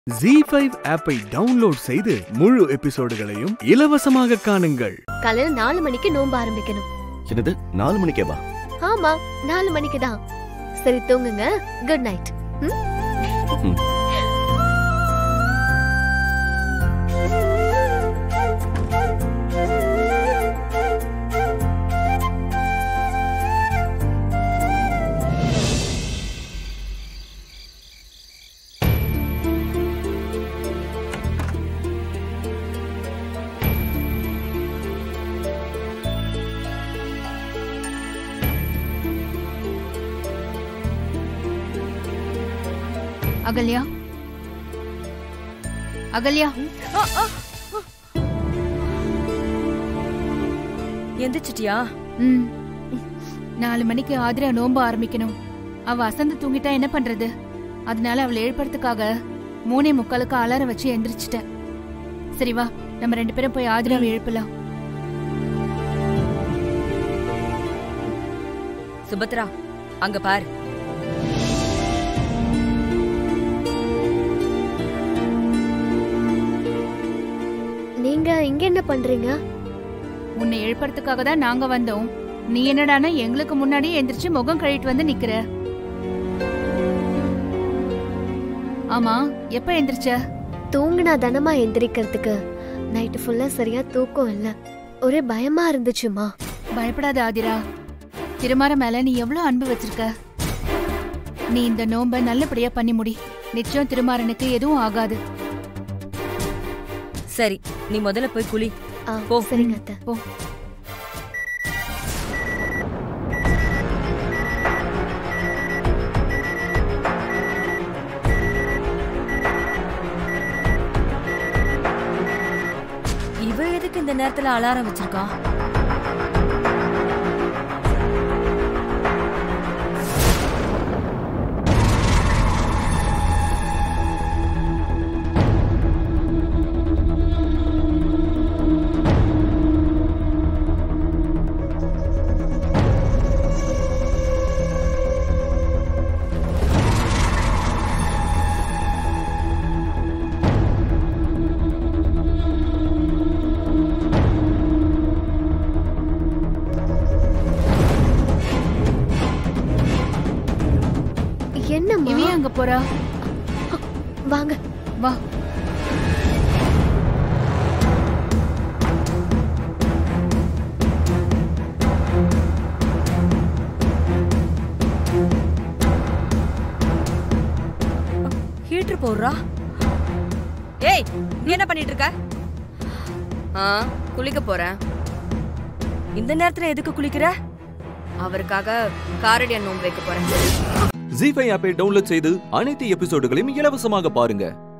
G five ஆப்பை download செய்து முழு எபிசோடுகளையும் இலவசமாக காணுங்கள் காலையில நாலு மணிக்கு நோன்பு ஆரம்பிக்கணும் என்னது நாலு மணிக்கே வா ஆமா நாலு மணிக்கு தான் சரி தூங்குங்க குட் நைட் ம். அகல்யா அகல்யா எந்திரிச்சிட்டியா ம் நாலு மணிக்கு ஆதிரா நோன்பு ஆரம்பிக்கணும் அவ அசந்து தூங்கிட்டா என்ன பண்றது அதனால அவளை எழுப்புறதுக்காக மூணே முக்காலுக்கு அலாரம் வச்சு எந்திரிச்சிட்டேன் சரி வா நம்ம ரெண்டு பேரும் போய் ஆதிராவை எழுப்பலாம் சுபத்ரா அங்க பார் நீங்க இங்க என்ன பண்றீங்க உன்னை எழுப்புறதுக்காக தான் நாங்க வந்தோம் நீ என்னடானா எங்களுக்கு முன்னாடியே எந்திரிச்சு முகம் கழுவிட்டு வந்து நிக்கிற ஆமா எப்ப எந்திரிச்ச தூங்குனா தனமா எந்திரிக்கிறதுக்கு நைட்டு ஃபுல்லா சரியா தூக்கம் இல்ல ஒரே பயமா இருந்துச்சுமா பயப்படாத ஆதிரா திருமார மேல நீ எவ்வளவு அன்பு வச்சிருக்க நீ இந்த நோம்ப நல்லபடியா பண்ணி முடி நிச்சயம் திருமாறனுக்கு எதுவும் ஆகாது சரி நீ முதல்ல போய் குளி ஆ, போ. சரிங்க அத்தை போ இவ எதுக்கு இந்த நேரத்துல அலாரம் வச்சிருக்கா என்னம்மா இவன் அங்க போறா வாங்க வா ஹீட்டர் போடுறா ஏய் நீ என்ன பண்ணிட்டு இருக்க ஆ குளிக்க போறேன் இந்த நேரத்துல எதுக்கு குளிக்கிற அவருக்காக காரடியான் நோன்பு வைக்க போறேன் ஜி ஃபைவ் ஆப்பை டவுன்லோட் செய்து அனைத்து எபிசோடுகளையும் இலவசமாக பாருங்க